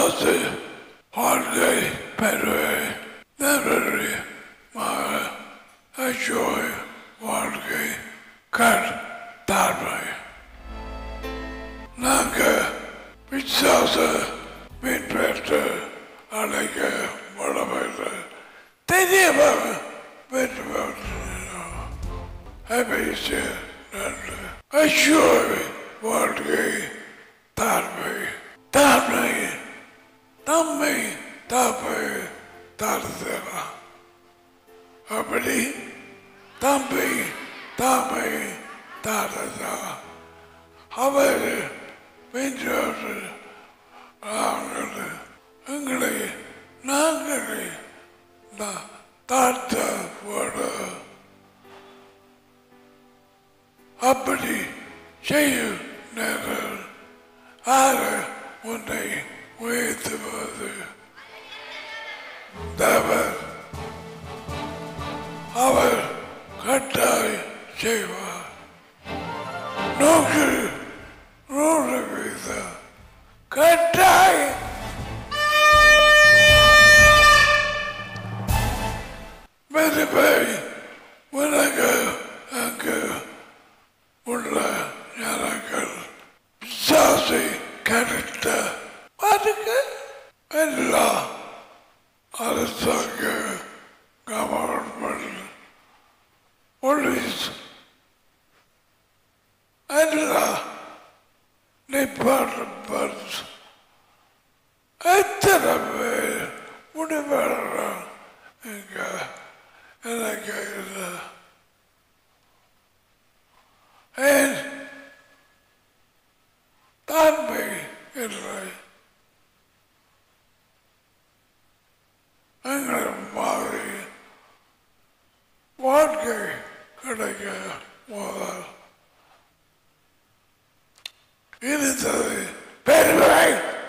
பிசாசு வாழ்க்கை பெறுவை நன்றி அச்சோய் வாழ்க்கை கண் தாழ்மை நாங்க பிசாச பின்பற்ற அழைக்க வளமையில தெரியவங்க பின்பற்ற அபேசு நன்று அச்சோய் வாழ்க்கை தாழ்மை தாழ்மை தம்மை தாப்பை தாழ்த்தலாம் அப்படி தம்பி தாமை தாரதா அவர் பெற்றோர் நாங்கள் எங்களை நாங்களே தா- தாழ்த்த போட அப்படி செய்யும் நேரம் ஆறு உன்னை உயர்த்துவது தேவர் அவர் கட்டாய் செய்வார் நோக்கு நூறு வீதம் கட்டாய் மெதுவை உனக்கு அங்கு உள்ள ஞானங்கள் சாசை கரெக்ட அதுக்கு எல்லா அரசாங்க கவர்மெண்ட் போலீஸ் எல்லா டிபார்ட்மெண்ட்ஸ் எத்தனை பேர் முடிவெடுறான் இங்க எனக்கு இல்லை ஏன் தான்மை இல்லை எங்கள் மாதிரி வாழ்க்கை கிடைக்க முதல் இருந்தது பெருமை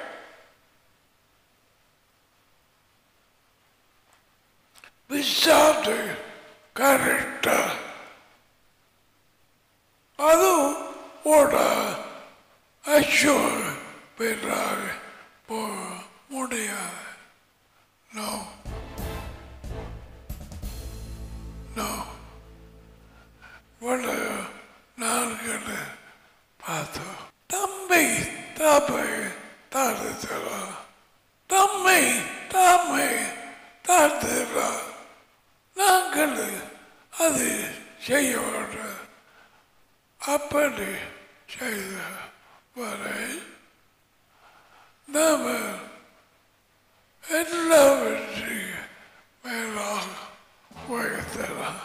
விசாட்டு கரெக்டா அதுவும் ஓட அச்சோ பெறாக போக முடியாது நோ நோ வட நாள்கள் பார்த்தோம் தம்பி தாப்பை தாழ்த்தலா தம்மை தாமை தாழ்த்தலா நாங்கள் அது செய்ய வேண்டும் அப்படி செய்த வரை நாம எல்லாவற்றையும் மேலாக உயர்த்தலாம்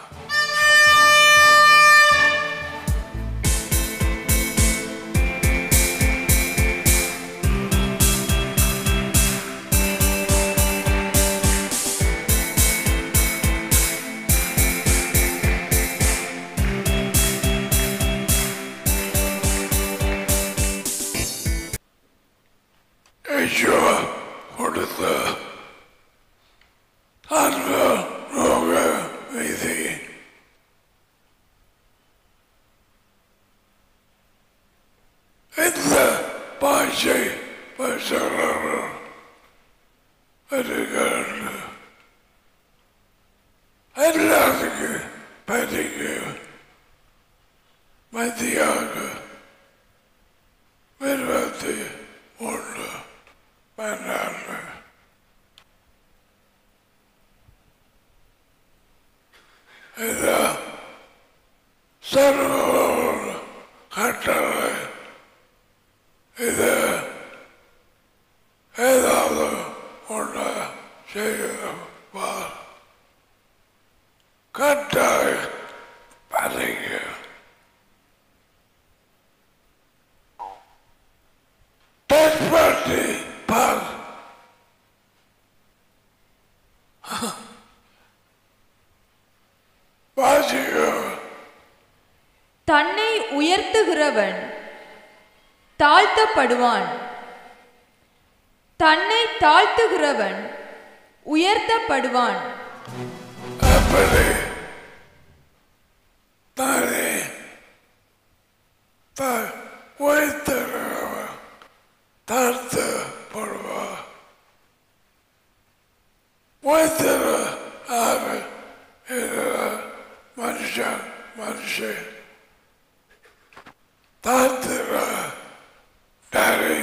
யேசுவா கொடுத்த அன்ப ரோக விதி இந்த பாஷை பேசுகிறார்கள் வருகிறார்கள் எல்லாத்துக்கும் பதிக்கு மத்தியாக இருபத்தி ஒன்று பன்னெண்டு இது சர்வோர் கட்டளை இது ஏதாவது ஒன்று செய்வார் கட்டாய் பதிங்க தென்பட்டி பார் வாசிக்க தன்னை உயர்த்துகிறவன் தாழ்த்தப்படுவான் தன்னை தாழ்த்துகிறவன் உயர்த்தப்படுவான் அப்படி தானே தாய் உயர்த்தவன் தாழ்த்தப்படுவான் உயர்த்துற ஆறு மனுஷன் மனுஷன் தாழ்த்துற டாரி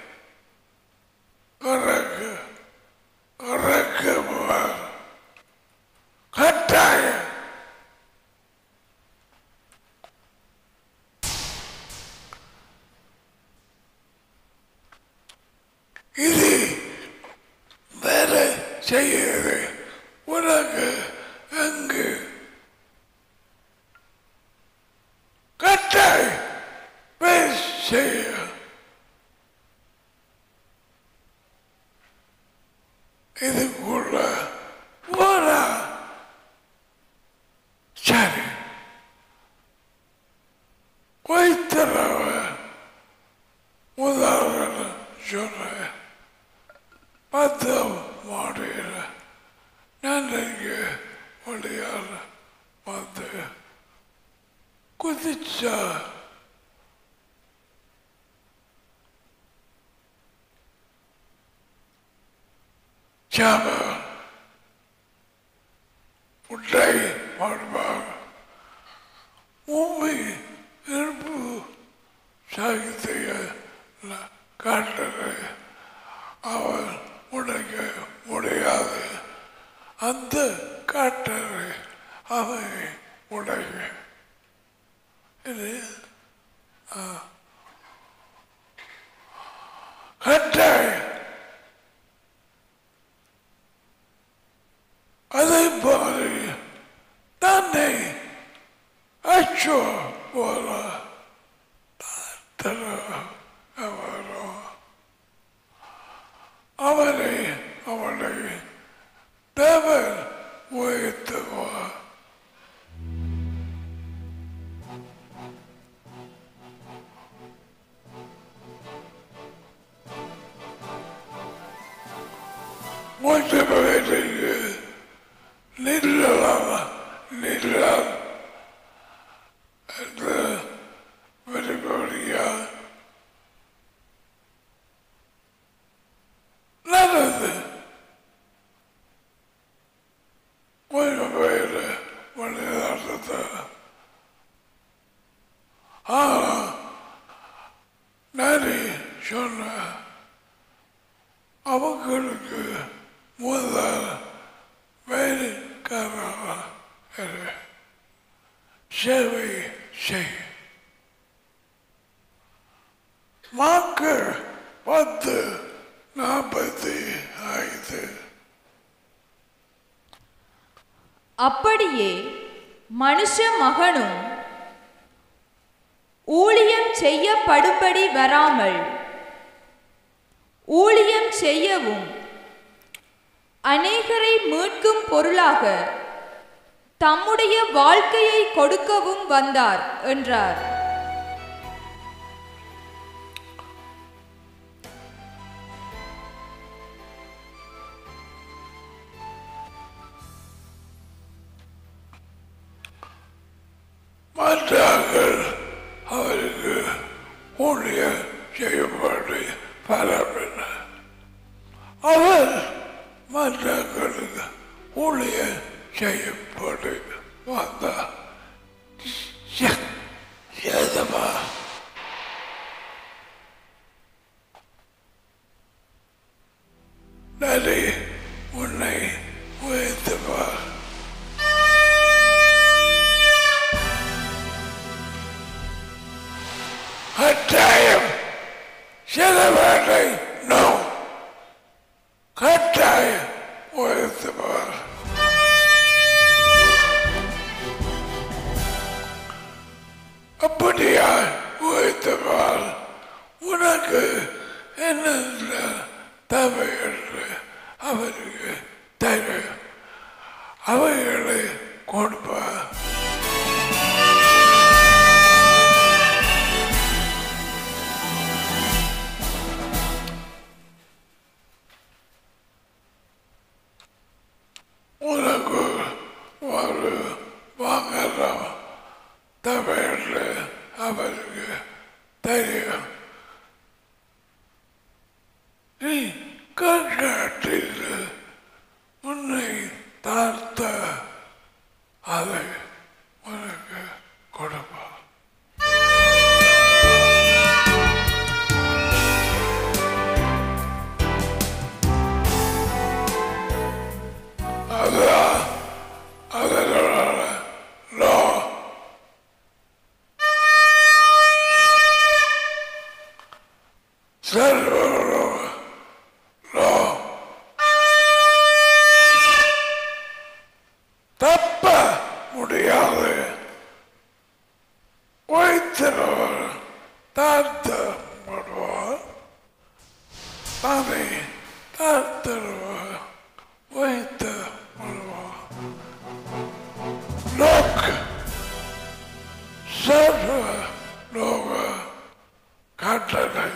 உறக்கு உறக்கு கட்டாயம் இது வேலை செய்யுது உனக்கு அங்கு கட்டாய் வேலை செய்ய இதுக்குள்ள போனா சரி வைத்தரவ உதாரணம் சொன்னேன் பத்து மாடியில் நான் இங்கே வழியால் வந்து குதிச்சா சாம உண்டை பாடுவாங்க உண்மை இருப்பு சாகித்ய காட்டுறது அவன் உடைக்க முடியாது அந்த காட்டரை அவன் உடைக்க இது ஆ. கட்டாய் அதை பாரு தன்னை அச்சோ போல தர அவரோ அவனை அவனை தேவன் உயர்த்துவார் மூச்சப்பகுதிக்கு நில்லலாம் நில்லாம் என்று வெளிப்படையா நல்லது கொஞ்சம் பேர் மனிதார்த்தத்தை ஆனா நானே சொன்ன அவங்களுக்கு முதல் வேலைக்காரர் சேவை செய் மக்கள் பத்து நாற்பத்தி ஐந்து அப்படியே மனுஷ மகனும் ஊழியம் செய்யப்படும்படி வராமல் ஊழியம் செய்யவும் அநேகரை மீட்கும் பொருளாக தம்முடைய வாழ்க்கையை கொடுக்கவும் வந்தார் என்றார் மற்றார்கள் அவருக்கு ஊழிய செய்யப்பட்டு பரப்பின அவர் மற்றவர்களுக்கு ஊழிய செய்யப்பட்டு வந்தார் ஏதமா நரி உன்னை உயர்த்துவார் கட்டாயம் சில வேலை நோ கட்டாயம் உயர்த்துவார் அப்படியா உயர்த்துவார் உனக்கு என்ன தேவை என்று அவருக்கு தெரியும் அவைகளை கொடுப்பார் உனக்கு ஒரு வாங்கலாம் தமிழில் அவருக்கு தெரியும் நீ கண்காட்டில் உன்னை தருவ வைத்த மனவா நோக்கு சர்வ லோக காட்டலை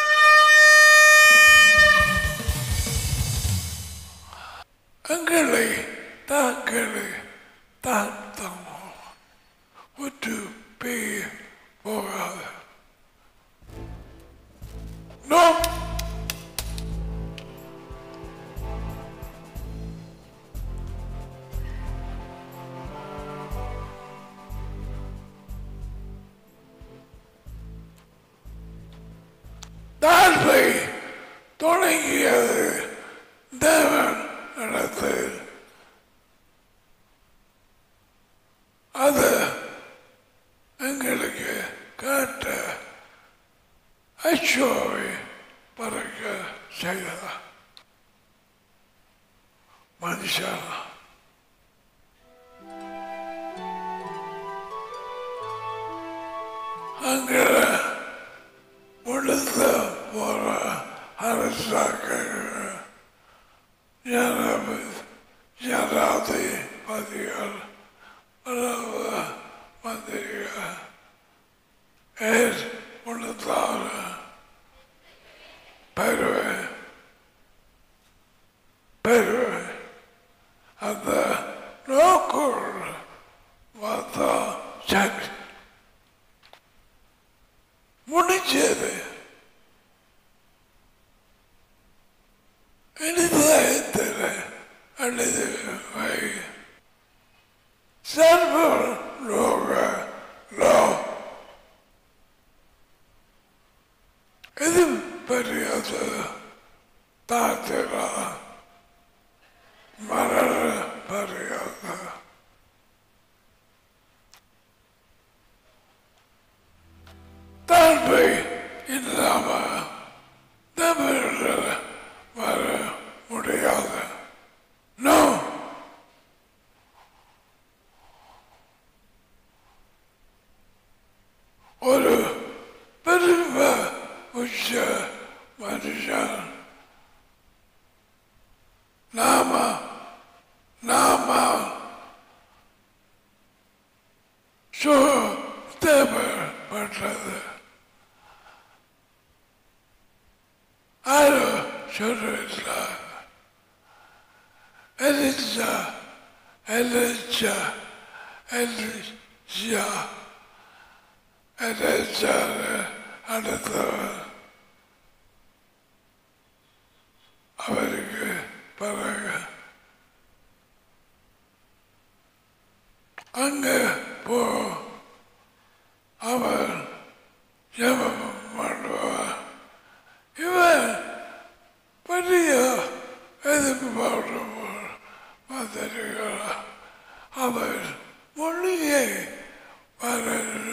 எங்களை தாங்களை தாழ்த்தமோ விட்டு பேய் போகாது நோ தாழ்வை தொடங்கியது தேவன் இடத்தில் அது எங்களுக்கு காட்ட ஐஷோவை பறக்க செய்தார் மனுஷன் அங்கே முழுத்த போற அரசாங்க ஜனாபதி ஜனாதிபதிகள் பிரதம மந்திரிகள் ஏர் முழுத்தாறு பெறுவேன் பெறுவேன் அந்த நோக்குள் பார்த்தா சரி முடிஞ்சது எழுதாயத்தில் அல்லது வை சர்வ லோக லோ இது பெரியது தாத்திரா மரண பெரியது தாழ்மை இல்லாம தமிழில் வர முடியாது நோ ஒரு பெரும உச்ச மனுஷன் நாம நாம சோ தேவைப்பட்டது Alo, şurada. Elinca, elinca, elinca, elinca, anlatıyor. அவருக்கு பிறகு அங்கே போ அவர் ஜபம் பண்ணுவார் இவன் பெரிய எதிர்பார்ப்பவர் வந்திருக்கிறார் அவர் மொழியை வர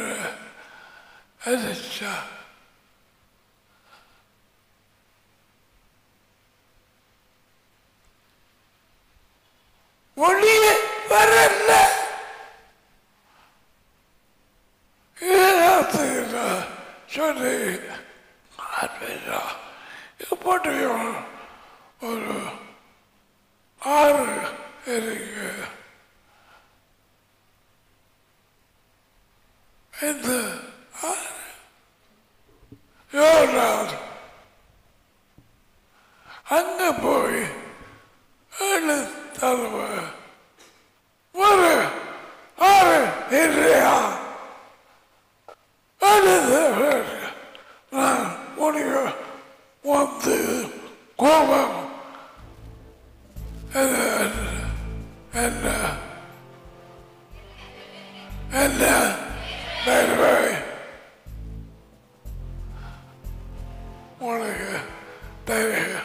எதிர்த்தார் மொழியே வரல ஏதாத்துக்கிறா சொல்லி ஆத்மீரா இது போட்டு ஒரு ஆறு இருக்கு இந்த ஆறு யோனார் அங்க போய் ஏழு தடவை ஒரு ஆறு இல்லையா ஏழு தடவை நான் உனக்கு வந்து கோபம் என்ன என்ன என்ன வேறுவை உனக்கு தெரியும்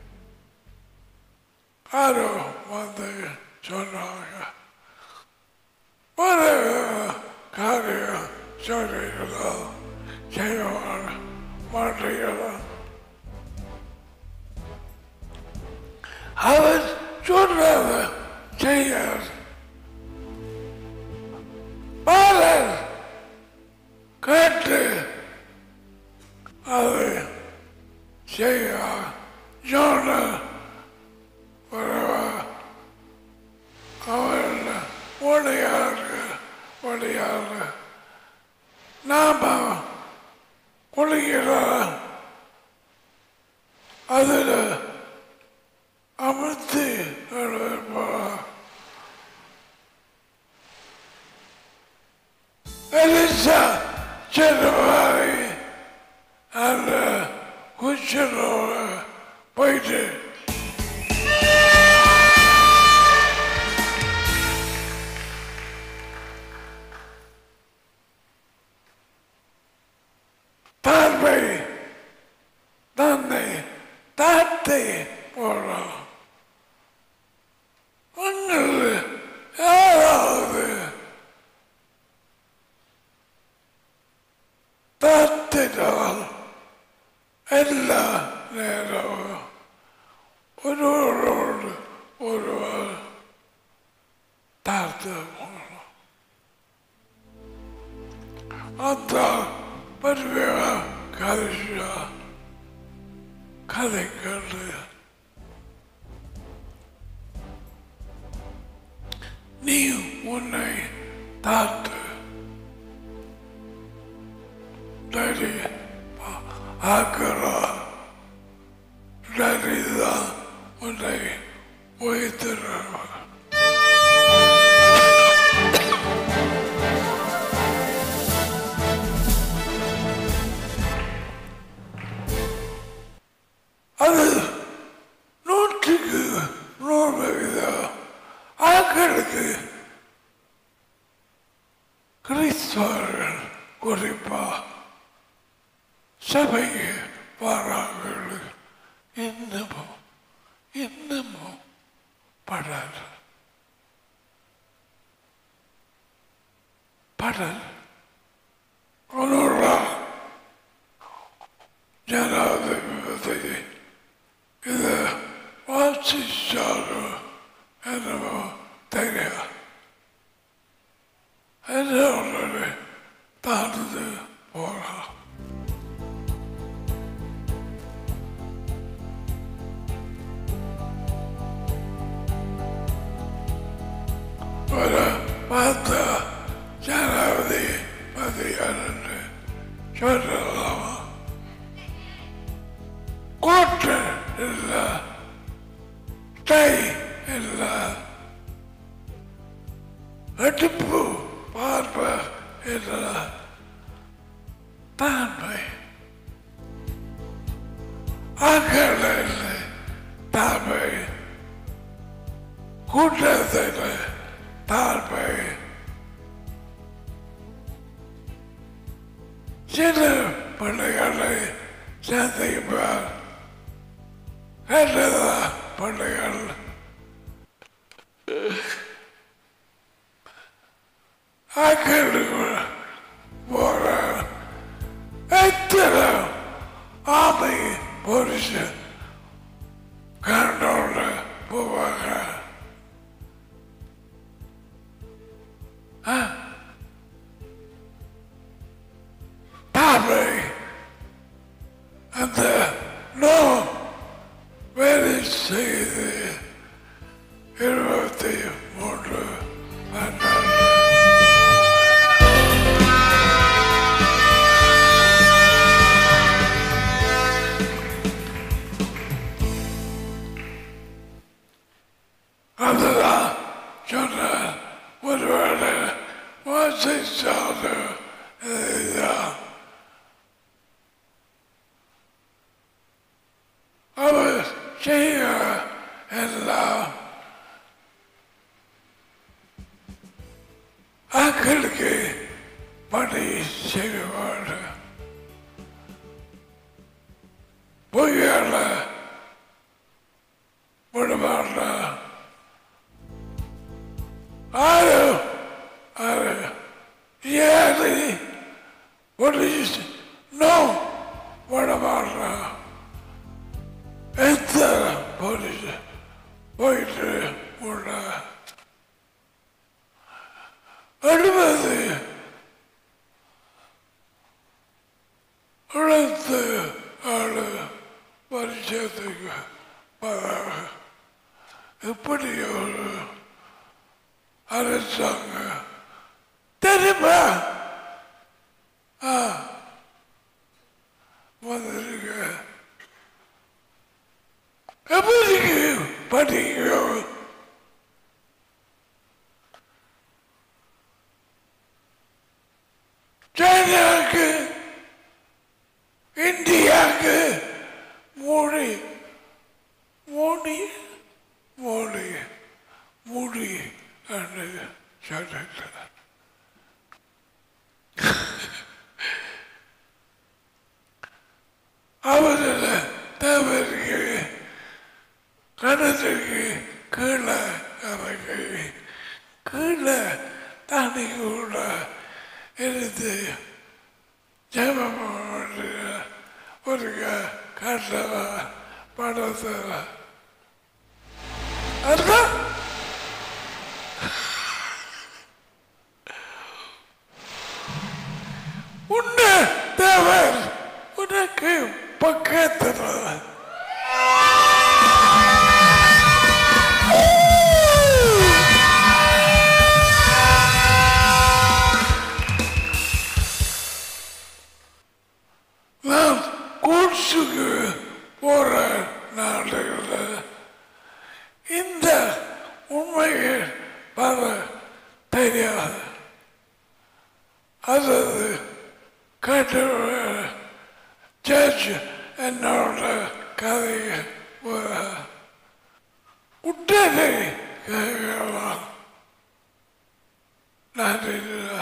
யாரோ வந்து சொன்னாங்க ஒரு காரியம் சொல்றீங்களோ செய்ய மாட்டீங்களோ அவர் சொன்னத செய்ய பாலர் கேட்டு அதை செய்ய சொன்ன நாம குளிக்கலாம் அதில் அமர்த்தி போகலாம் எலிசா சின்னவாரி அந்த குச்சனோட போயிட்டு பார்வை தன்னை தாத்தை போடுறோம் உங்கள் யாராவது தாத்தினால் எல்லா நேரமும் ஒருவரோடு ஒருவர் தாழ்த்து போகணும் அந்த பருவ கதையா கதை கண்டு நீ உன்னை தாத்து டரி ஆக்கலாம் டரிதான் உன்னை உயர்த்துறவர் அது நூற்றுக்கு நூறு விதம் ஆக்களுக்கு கிறிஸ்தவர்கள் குறிப்பா சபைக்கு வராங்கள் இன்னமும் இன்னமும் படல் படல் ஒன்றுடா ஜனாதிபதி இதை வாசிச்சாலும் என்னவோ தெரியாது என்னோட தாழ்ந்து போகலாம் ஒரு பார்த்த ஜனாதிபதி மதியானு சொல்லலாமா கோட்டை இல்லை டை இல்லை அடுப்பு பார்வை இல்லை தாண்மை அகல இல்லை தாண்மை கூட்டத்தில் தாழ்மை சில பிள்ளைகளை சந்திப்பார் என்னதான் பிள்ளைகள் அக்கடுக்கு போற எத்தனை ஆமை பொரிச்சு கண்டோட போவாங்க தாமை அந்த நோ வேலை செய்து இருபத்தி மூன்று பன்னெண்டு அதுதான் சொன்ன ஒருவேளை வாசிச்சாது இதுதான் அவர் செய்ய எல்லாம் மக்களுக்கு பணி செய்வார் பொய்யால விடமாட்ட ஆறு ஆறு ஏழு போலீஸ் நோ விடமாட்ட எத்தனை போலீஸ் போயிட்டு உள்ள அனுமதி உழைத்து ஆளு பரிச்சயத்துக்கு வராங்க எப்படி ஒரு அரசாங்க தெரியுமா ஆ படிங்க சைனாக்கு இந்தியாவுக்கு மோடி மோடி மோடி மூடி என்று சொல்லிட்டார் அவரில் தவறுக்கு கணத்துக்கு கீழே இறங்கி கீழே தண்ணி கூட இருந்து ஜெபம் ஒரு கட்டள படத்தை அதான் உன்னை தேவர் உனக்கு பக்கத்தில் நான் கோட்ஸுக்கு போற நாடுகளில் இந்த உண்மையை பல தெரியாது அல்லது கேட்டு ஜட்ஜ் என்னோட கதையை உடனே கேட்கலாம் நான் இல்லை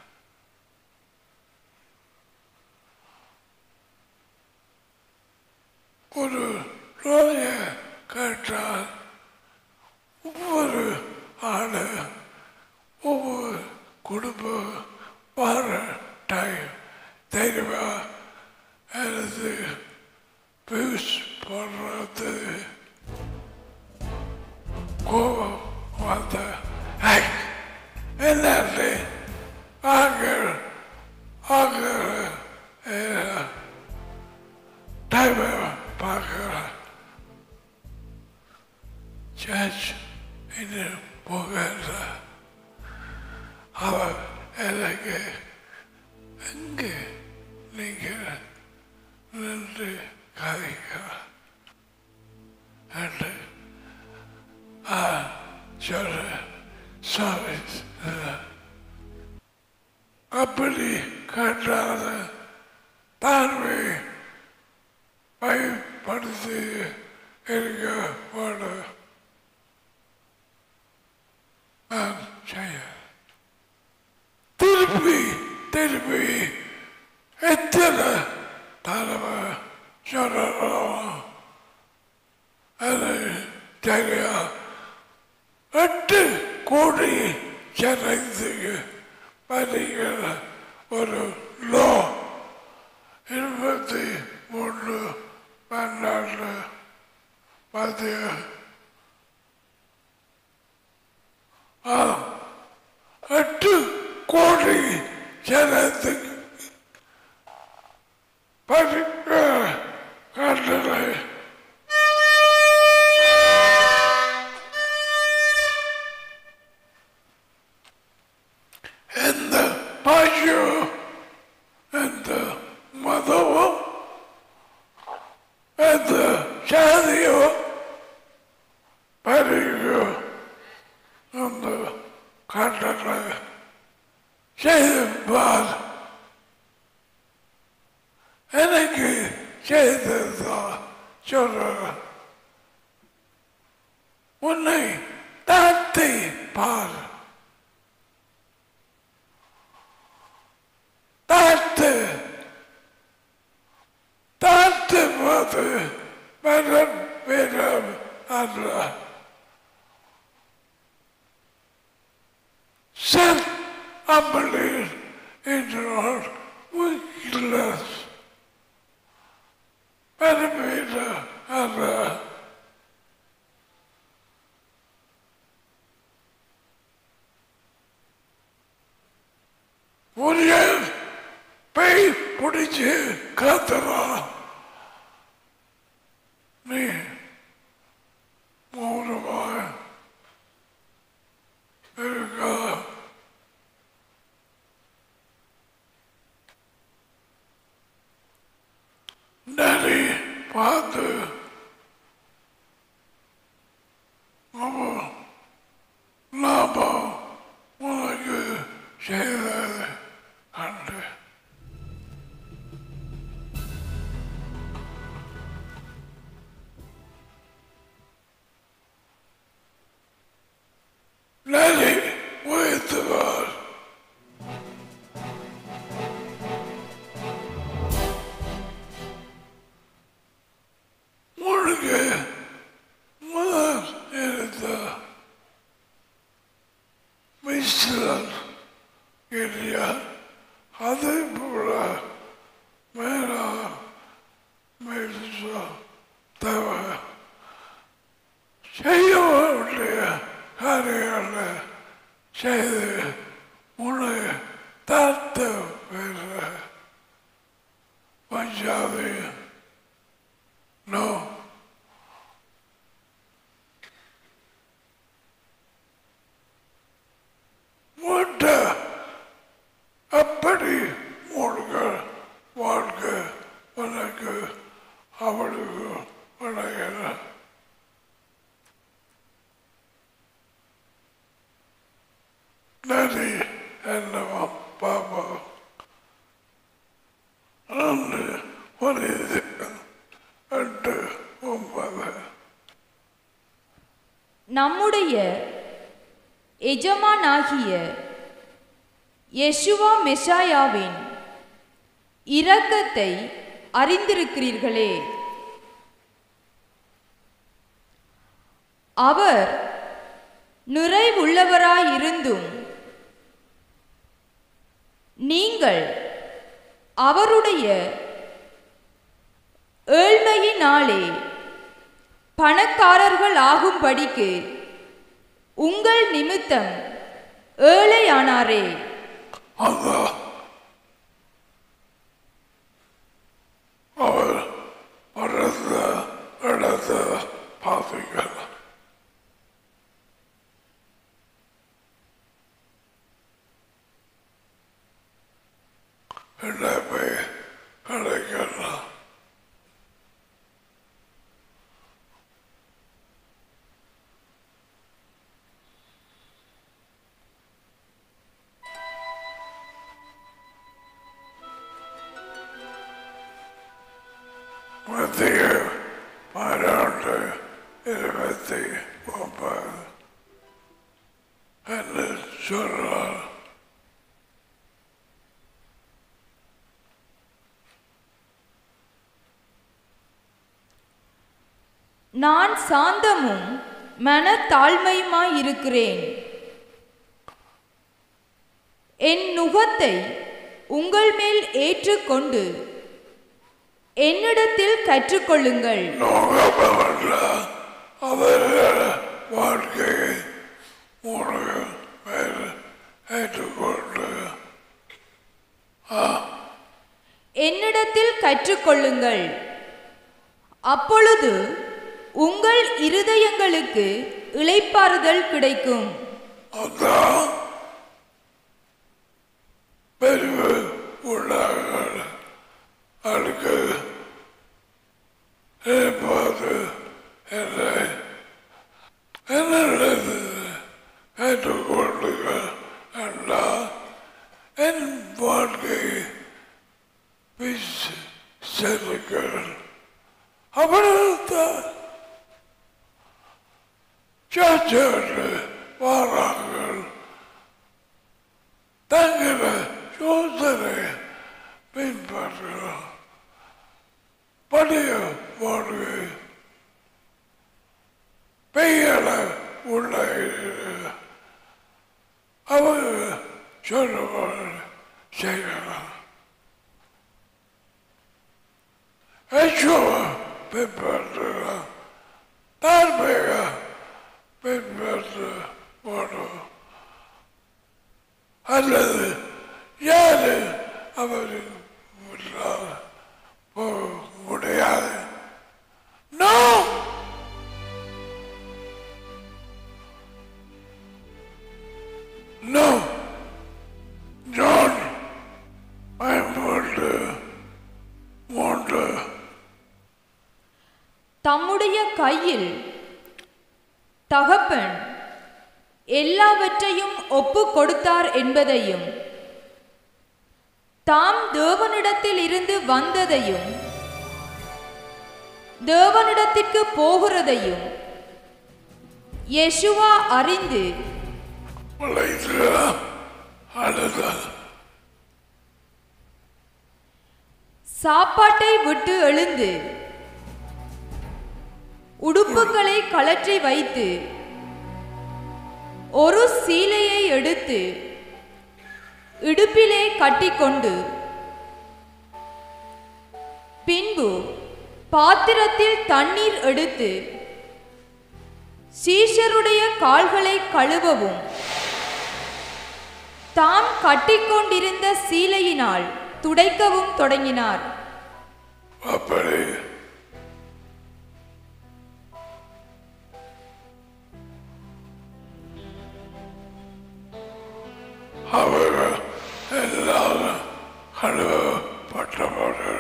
ஒரு நோயை கேட்டால் ஒவ்வொரு ஆளு ஒவ்வொரு குடும்பம் வார டைம் தெரியுமா எனது பியூஸ் போடுறது கோபம் வந்த என்னது ஆக்கள் ஆக்கள் டைமை பார்க்கிறேன் சர்ச் இன்னும் போகல அவர் எனக்கு எங்கே நீங்கள் நின்று கதைக்கிறார் என்று சொல்ல சாரி அப்படி கண்டாத தாழ்வை பயன்படுத்தி இருக்க வேண்டும் நான் செய்ய திருப்பி திருப்பி எத்தனை தலைமை சொல்லலாம் அது சரியா எட்டு கோடி ஜனத்துக்கு வருகிற ஒரு லோ இருபத்தி மூணு பன்னெண்டு மத்திய ஆ எட்டு கோடி ஜனத்துக்கு படிக்க கட்டளை எந்த பாஷையோ எந்த மதமோ எந்த ஜாதியோ படிக்கோ அந்த கட்டளை செய்தால் எனக்கு செய்ததா சொல்றேன் உன்னை தாத்தி பார் தாத்து தாத்து போது மரம் வீரம் அல்ல Sen unbelief in your weakness. Benefita Allah. Murugan பேய் பிடிச்சு காத்துறான் நீ மௌனமாக இருக்கா நரி பார்த்து நாம உனக்கு செய்தது அன்று நதி உயர்த்துவார் முழுக்க முதல் இருந்த மிஸ்ரன் இல்லையா அதே போல மேலா மேலா தேவை செய்ய வேண்டிய காரியங்களை செய்து உன்னை தாத்த வேற பஞ்சாபி நோ முட்ட அப்படி முழுக்க வாழ்க்கை உனக்கு அவளுக்கு உனக்கு நதி என்னவா பாபா ரெண்டு ஒரு எட்டு ஒன்பது நம்முடைய எஜமானாகிய யெஷுவா மெஷாயாவின் இரக்கத்தை அறிந்திருக்கிறீர்களே அவர் நிறைவுள்ளவராயிருந்தும் நீங்கள் அவருடைய ஏழ்மையினாலே பணக்காரர்கள் ஆகும்படிக்கு உங்கள் நிமித்தம் ஏழையானாரே அந்த அவர் படுத்த இடத்த பார்த்துக்க என்ன போய் கிடைக்கலாம் மத்திய பாராட்டு இருபத்தி ஒன்பது என்று சொல்றார் நான் சாந்தமும் மனத்தாழ்மையுமாயிருக்கிறேன் என் நுகத்தை உங்கள் மேல் ஏற்றுக்கொண்டு என்னிடத்தில் கற்றுக்கொள்ளுங்கள் நோக்கப்படல அவர்கள் வாழ்க்கையை உனக்கு மேல் ஏற்றுக்கொண்டு என்னிடத்தில் கற்றுக்கொள்ளுங்கள் அப்பொழுது உங்கள் இருதயங்களுக்கு இளைப்பாறுதல் கிடைக்கும் அதான் பெருவு உள்ளார்கள் அதுக்கு ஏற்பாடு இல்லை என்னிடத்து ஏற்றுக்கொள்ளுக என்றால் என் வாழ்க்கை பிச்சு செல்லுங்கள் அப்படித்தான் சர்ச்சைக்கு வாராங்கள் தங்கிற யோசனை பின்பற்றுகிறோம் பழைய வாழ்க்கை பெயர உள்ள அவர் சொல்லுவார் செய்யலாம் யேசுவை பின்பற்றுகிறோம் தார்மீக பின்பற்ற போடும் அல்லது யாரு அவருக்கு முன்னால் போக முடியாது நோ நோ ஜான் பயன்பட்டு மூன்று தம்முடைய கையில் தகப்பன் எல்லாவற்றையும் ஒப்பு கொடுத்தார் என்பதையும் தாம் தேவனிடத்தில் இருந்து வந்ததையும் தேவனிடத்திற்கு போகிறதையும் யெஷுவா அறிந்து உழைத்து அழுதல் சாப்பாட்டை விட்டு எழுந்து உடுப்புகளை கழற்றி வைத்து ஒரு சீலையை எடுத்து இடுப்பிலே கட்டிக்கொண்டு பின்பு பாத்திரத்தில் தண்ணீர் எடுத்து சீஷருடைய கால்களை கழுவவும் தாம் கட்டிக்கொண்டிருந்த சீலையினால் துடைக்கவும் தொடங்கினார் அப்படி அவர்கள் எல்லாரும் கழுவப்பட்டவர்கள்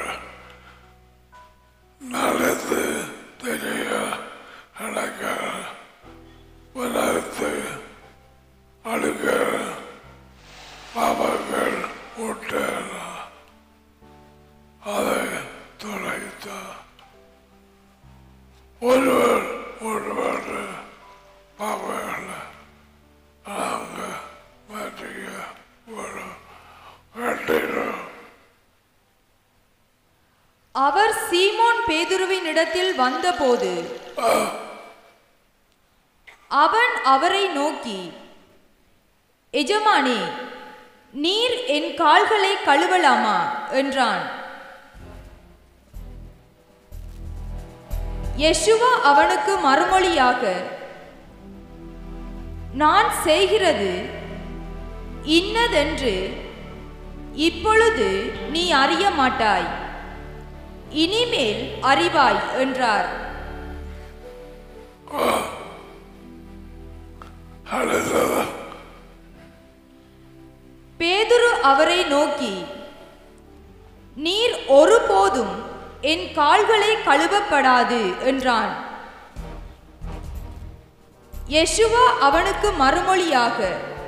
நல்லது தெரிய நடக்க வளர்த்து அழுக பாவங்கள் விட்டார் அதை துளைத்தார் ஒருவர் ஒருவர் பாவங்கள் நாங்கள் மாற்றிய ஒரு வேண்டினோம் அவர் சீமோன் பேதுருவின் இடத்தில் வந்தபோது அவன் அவரை நோக்கி எஜமானே நீர் என் கால்களை கழுவலாமா என்றான் யெஷுவா அவனுக்கு மறுமொழியாக நான் செய்கிறது இன்னதென்று இப்பொழுது நீ அறிய மாட்டாய் இனிமேல் அறிவாய் என்றார் அடுத்தது பேதுரு அவரை நோக்கி நீர் ஒருபோதும் என் கால்களை கழுவப்படாது என்றான் யெஷுவா அவனுக்கு மறுமொழியாக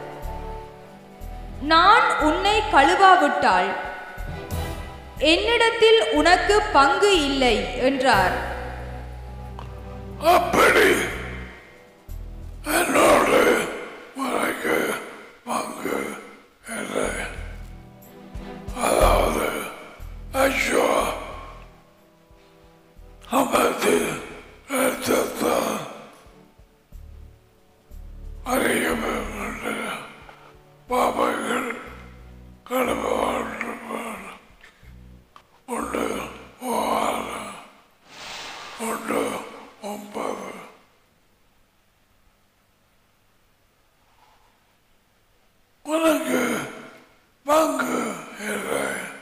நான் உன்னை கழுவாவிட்டால் என்னிடத்தில் உனக்கு பங்கு இல்லை என்றார் அப்படி என்னோடு உனக்கு பங்கு இல்லை அதாவது ஐயோ அமர்ந்து ரத்தத்தால் அறியப்பட்ட பாபங்கள் கடவுள் ஒன்று ஆறு ஒன்று ஒன்பது உனக்கு பங்கு இல்லை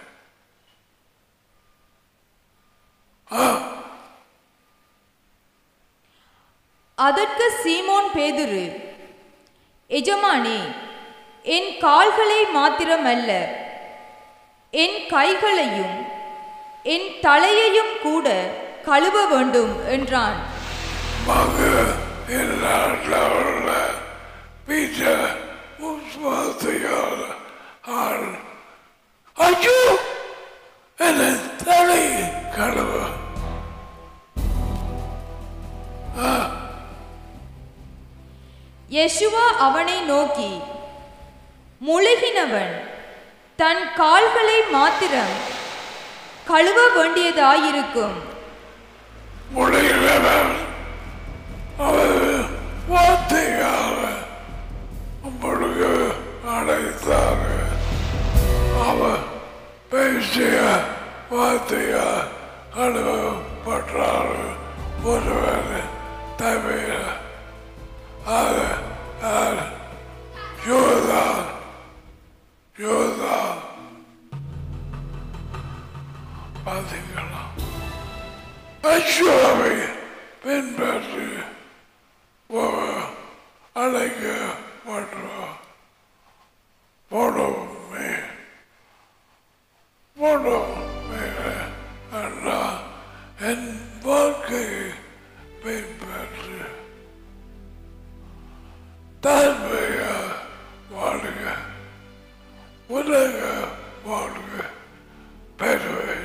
அதற்கு சீமோன் பேதுரு எஜமானே என் கால்களை மாத்திரமல்ல என் கைகளையும் என் தலையையும் கூட கழுவ வேண்டும் என்றான் பங்கு இல்லாதவர்கள பீச்ச முஸ்வாசியால் ஆள் ஐயோ என் தலை கடவு யெஷுவா அவனை நோக்கி முழுகினவன் தன் கால்களை மாத்திரம் கழுவ வேண்டியதாயிருக்கும் முடிகிறவன் அவர் வார்த்தையால் உங்களுக்கு அழைத்தார் அவர் பேசிய வார்த்தையால் அனுபவப்பட்டார் ஒருவர் தவிர அது அது யோதா யோதா பார்த்தீங்களா அச்சுவாவை பின்பற்றி போக அழைக்க மாட்டோம் போடுமே போடுமே அண்ணா என் வாழ்க்கையை பின்பற்று தாழ்மையா வாழுங்க உலக வாழ்க பெருமை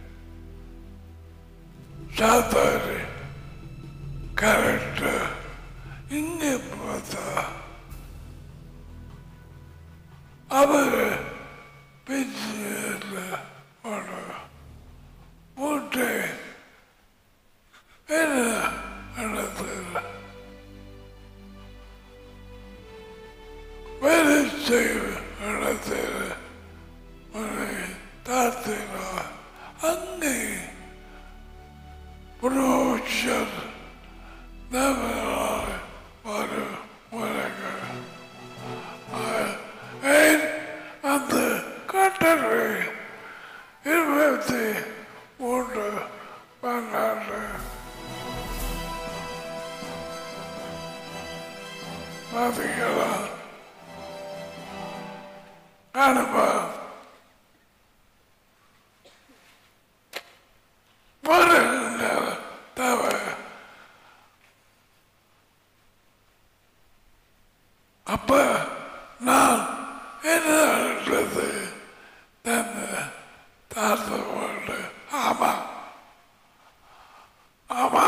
சாத்தாரி கரெக்டா இங்கே பார்த்தா அவர் பெரிய மூட்டை என்ன நடந்தது வேலை செய்ய நடந்தது உன்னை தாத்தினார் அங்கே புரோஷர் நபராய் வரும் உலகம் ஏன் அந்த கட்டளை இருபத்தி மூன்று பன்னெண்டு பார்த்தீங்களா காணுமா பாருங்க தவிர அப்ப நான் என்னது தன்னை தாழ்த்த மாட்டேன் ஆமா ஆமா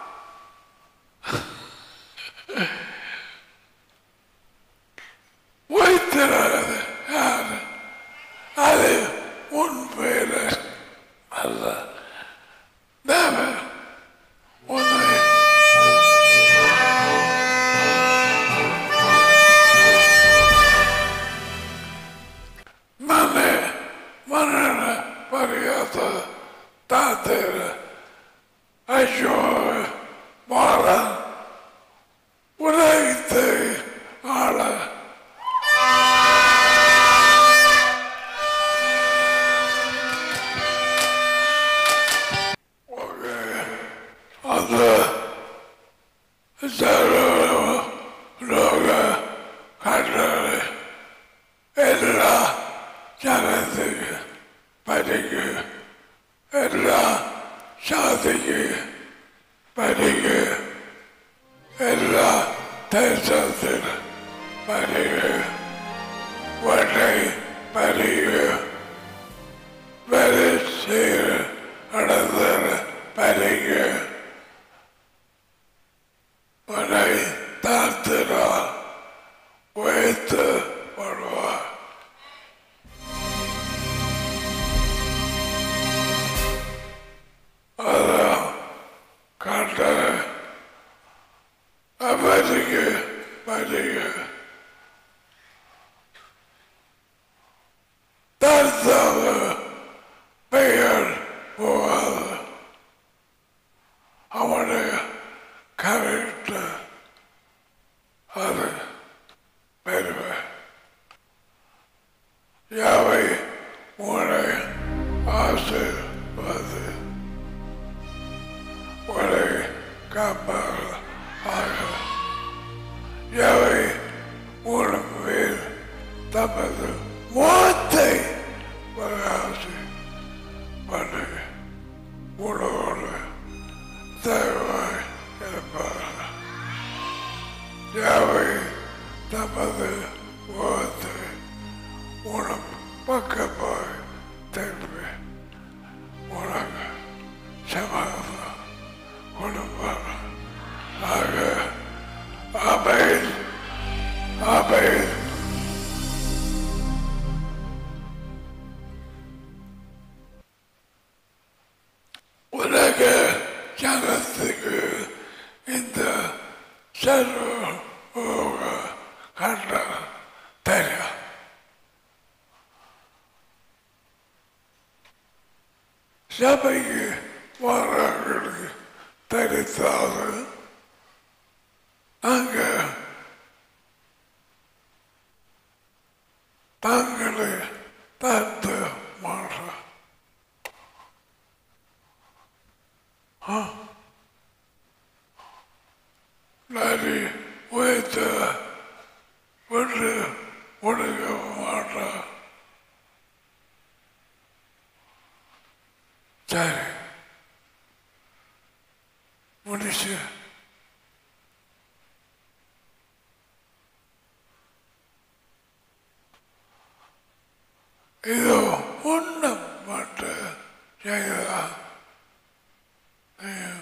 வைத்திராது யாரு அது உன் பேரு அல்ல தேவன் உன்னை நானே மரண பரியாத தாத்தேர ஐயோ மாற உலகத்தை ஆள அந்த ரோக கண்டது எல்லா ஜனத்துக்கு படிக்கு எல்லா சாதிக்கு படிக்கு எல்லா தேசத்தில் படிக்கு வடை படிக்கு வேலை செய்ய நடந்த படிக்கு உன்னை தாழ்த்தினார் உயர்த்து வருவார் அதான் கண்ட அமெரிக்க மனித தாழ்த்தாத பெயர் போகாது அவனுடைய கரெக்டர் அது பெருமை யாவை உன்னை ஆசீர்வாது உன்னை காப்பாக ஆக யாவை உன் மேல் தமது முகத்தை பிரகாசி பண்ணு உணவோடு தேவாய் இருப்பார் யாவை தமது முகத்தை உணம் பக்கமாய் திரும்பி உனக்கு சமாதானம் கொடுப்பார் ஆக ஆமேன் ஆமேன் உலக ஜனத்துக்கு இந்த சர்வ கண்ட தெரியும் சபைக்கு வாரங்களுக்கு தெரித்தாலும் அங்க தங்களை தந்து மாற நரி வைத்த விட்டு ஒடுக்க மாட்டான் சரி முடிச்சு இதோ ஒன்றும் மட்டும் செய்தா நீ